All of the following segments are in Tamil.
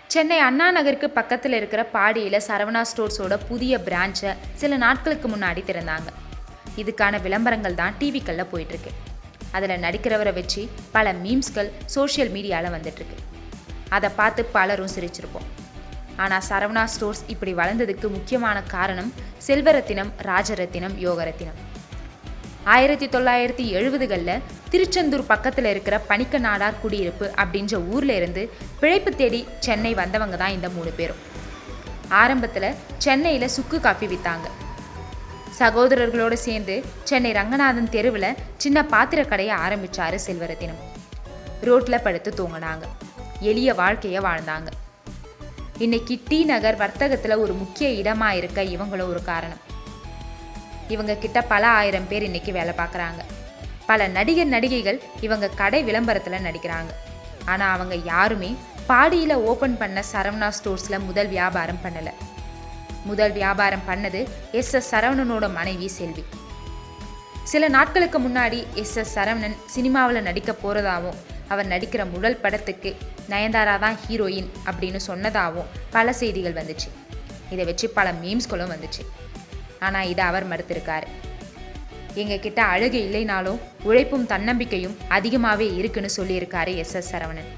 சென்னை அண்ணா நகருக்கு பக்கத்தில் இருக்கிற பாடியில் சரவணா ஸ்டோர்ஸோட புதிய பிரான்ச்சை சில நாட்களுக்கு முன்னாடி திறந்தாங்க இதுக்கான விளம்பரங்கள் தான் டிவிக்களில் போயிட்டுருக்கு அதில் நடிக்கிறவரை வச்சு பல மீம்ஸ்கள் சோஷியல் மீடியாவில் வந்துட்டுருக்கு அதை பார்த்து பலரும் சிரிச்சிருப்போம் ஆனால் சரவணா ஸ்டோர்ஸ் இப்படி வளர்ந்ததுக்கு முக்கியமான காரணம் செல்வரத்தினம் ராஜரத்தினம் யோகரத்தினம் ஆயிரத்தி தொள்ளாயிரத்தி எழுபதுகளில் திருச்செந்தூர் பக்கத்தில் இருக்கிற பணிக்க நாடார் குடியிருப்பு அப்படின்ற ஊரில் இருந்து பிழைப்பு தேடி சென்னை வந்தவங்க தான் இந்த மூணு பேரும் ஆரம்பத்தில் சென்னையில் சுக்கு காஃபி விற்றாங்க சகோதரர்களோடு சேர்ந்து சென்னை ரங்கநாதன் தெருவில் சின்ன பாத்திர கடையை ஆரம்பிச்சாரு செல்வரத்தினம் ரோட்டில் படுத்து தூங்கினாங்க எளிய வாழ்க்கையை வாழ்ந்தாங்க இன்னைக்கு டி நகர் வர்த்தகத்தில் ஒரு முக்கிய இடமா இருக்க இவங்களும் ஒரு காரணம் இவங்க கிட்ட பல ஆயிரம் பேர் இன்னைக்கு வேலை பார்க்குறாங்க பல நடிகர் நடிகைகள் இவங்க கடை விளம்பரத்தில் நடிக்கிறாங்க ஆனால் அவங்க யாருமே பாடியில் ஓப்பன் பண்ண சரவணா ஸ்டோர்ஸில் முதல் வியாபாரம் பண்ணலை முதல் வியாபாரம் பண்ணது எஸ் எஸ் சரவணனோட மனைவி செல்வி சில நாட்களுக்கு முன்னாடி எஸ் எஸ் சரவணன் சினிமாவில் நடிக்க போகிறதாவும் அவர் நடிக்கிற முதல் படத்துக்கு நயன்தாரா தான் ஹீரோயின் அப்படின்னு சொன்னதாகவும் பல செய்திகள் வந்துச்சு இதை வச்சு பல மீம்ஸ்களும் வந்துச்சு ஆனால் இதை அவர் மறுத்திருக்காரு எங்கள் கிட்ட அழகு இல்லைனாலும் உழைப்பும் தன்னம்பிக்கையும் அதிகமாகவே இருக்குன்னு சொல்லியிருக்காரு எஸ் எஸ் சரவணன்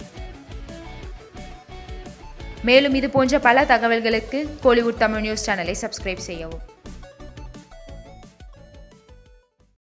மேலும் இது போன்ற பல தகவல்களுக்கு கோலிவுட் தமிழ் நியூஸ் சேனலை சப்ஸ்கிரைப் செய்யவும்